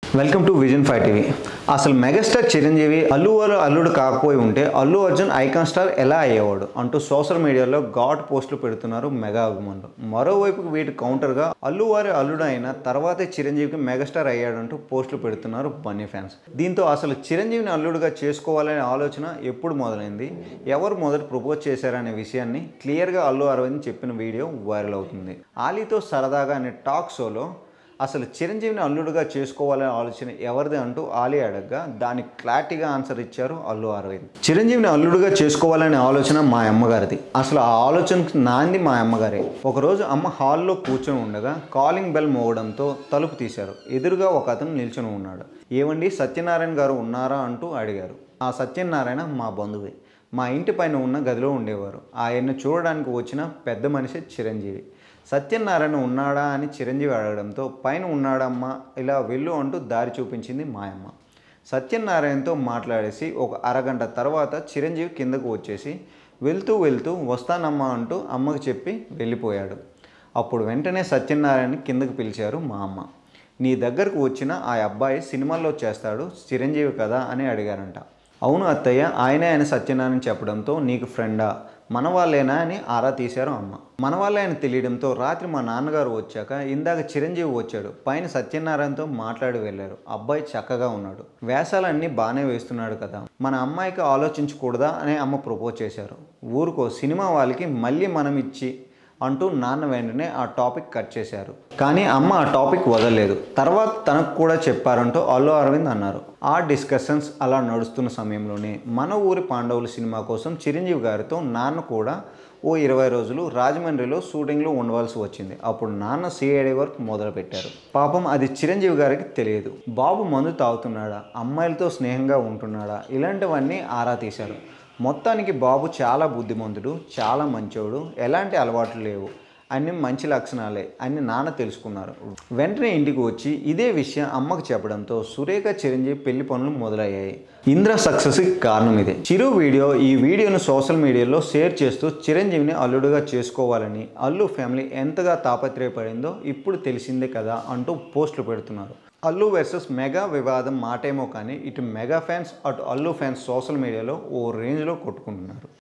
welcome to vision five TV అసలు megastar Chiranjeevi Allu వారు అల్లుడు కాకపోయి ఉంటే అల్లు అర్జున్ ఐకాన్ స్టార్ ఎలా అయ్యేవాడు అంటూ సోషల్ మీడియాలో గాడ్ పోస్టులు పెడుతున్నారు మెగా అభిమానులు మరోవైపు వీటి కౌంటర్గా అల్లు వారి అల్లుడు అయిన తర్వాతే చిరంజీవికి మెగాస్టార్ అయ్యాడంటూ పోస్టులు పెడుతున్నారు బన్నీ ఫ్యాన్స్ దీంతో అసలు చిరంజీవిని అల్లుడుగా చేసుకోవాలనే ఆలోచన ఎప్పుడు మొదలైంది ఎవరు మొదట ప్రపోజ్ చేశారనే విషయాన్ని క్లియర్గా అల్లు అరవింద్ చెప్పిన వీడియో వైరల్ అవుతుంది ఆలీతో సరదాగా అనే టాక్ షోలో అసలు చిరంజీవిని అల్లుడుగా చేసుకోవాలనే ఆలోచన ఎవరిది అంటూ ఆలీ అడగగా దానికి క్లారిటీగా ఆన్సర్ ఇచ్చారు అల్లు అరవింద్ చిరంజీవిని అల్లుడుగా చేసుకోవాలనే ఆలోచన మా అమ్మగారిది అసలు ఆ ఆలోచనకు నాంది మా అమ్మగారే ఒకరోజు అమ్మ హాల్లో కూర్చొని ఉండగా కాలింగ్ బెల్ మోగడంతో తలుపు తీశారు ఎదురుగా ఒక అతను నిల్చొని ఉన్నాడు ఏమండి సత్యనారాయణ గారు ఉన్నారా అంటూ అడిగారు ఆ సత్యనారాయణ మా బంధువే మా ఇంటి పైన ఉన్న గదిలో ఉండేవారు ఆయన్ను చూడడానికి వచ్చిన పెద్ద మనిషి చిరంజీవి సత్యనారాయణ ఉన్నాడా అని చిరంజీవి అడగడంతో పైన ఉన్నాడమ్మా ఇలా వెళ్ళు అంటూ దారి చూపించింది మాయమ్మ సత్యనారాయణతో మాట్లాడేసి ఒక అరగంట తర్వాత చిరంజీవి కిందకు వచ్చేసి వెళ్తూ వెళ్తూ వస్తానమ్మా అంటూ అమ్మకు చెప్పి వెళ్ళిపోయాడు అప్పుడు వెంటనే సత్యనారాయణ కిందకు పిలిచారు మా అమ్మ నీ దగ్గరకు వచ్చిన ఆ అబ్బాయి సినిమాల్లో చేస్తాడు చిరంజీవి కదా అని అడిగారంట అవును అత్తయ్య ఆయనే ఆయన సత్యనారాయణ చెప్పడంతో నీకు ఫ్రెండా మన వాళ్ళేనా అని ఆరా తీశారు అమ్మ మన వాళ్ళే అని తెలియడంతో రాత్రి మా నాన్నగారు వచ్చాక ఇందాక చిరంజీవి వచ్చాడు పైన సత్యనారాయణతో మాట్లాడి వెళ్ళారు అబ్బాయి చక్కగా ఉన్నాడు వేషాలన్నీ బాగానే వేస్తున్నాడు కదా మన అమ్మాయికి ఆలోచించకూడదా అని అమ్మ ప్రపోజ్ చేశారు ఊరుకో సినిమా వాళ్ళకి మళ్ళీ మనం ఇచ్చి అంటూ నాన్న వెంటనే ఆ టాపిక్ కట్ చేశారు కానీ అమ్మ ఆ టాపిక్ వదలలేదు తర్వాత తనకు కూడా చెప్పారంటూ అల్లు అరవింద్ అన్నారు ఆ డిస్కషన్స్ అలా నడుస్తున్న సమయంలోనే మన ఊరి పాండవులు సినిమా కోసం చిరంజీవి గారితో నాన్న కూడా ఓ ఇరవై రోజులు రాజమండ్రిలో షూటింగ్లో ఉండవలసి వచ్చింది అప్పుడు నాన్న సిఐడి వర్క్ మొదలుపెట్టారు పాపం అది చిరంజీవి గారికి తెలియదు బాబు మందు తాగుతున్నాడా అమ్మాయిలతో స్నేహంగా ఉంటున్నాడా ఇలాంటివన్నీ ఆరా తీశారు మొత్తానికి బాబు చాలా బుద్ధిమంతుడు చాలా మంచోడు ఎలాంటి అలవాట్లు లేవు అన్ని మంచి లక్షణాలే అని నాన్న తెలుసుకున్నారు వెంటనే ఇంటికి వచ్చి ఇదే విషయం అమ్మకు చెప్పడంతో సురేఖ చిరంజీవి పెళ్లి పనులు మొదలయ్యాయి ఇంద్ర సక్సెస్కి కారణం ఇదే చిరు వీడియో ఈ వీడియోను సోషల్ మీడియాలో షేర్ చేస్తూ చిరంజీవిని అల్లుడుగా చేసుకోవాలని అల్లు ఫ్యామిలీ ఎంతగా తాపత్రయపడిందో ఇప్పుడు తెలిసిందే కదా అంటూ పోస్టులు పెడుతున్నారు అల్లు వర్సెస్ మెగా వివాదం మాటేమో కానీ ఇటు మెగా ఫ్యాన్స్ అటు అల్లు ఫ్యాన్స్ సోషల్ మీడియాలో ఓ రేంజ్లో కొట్టుకుంటున్నారు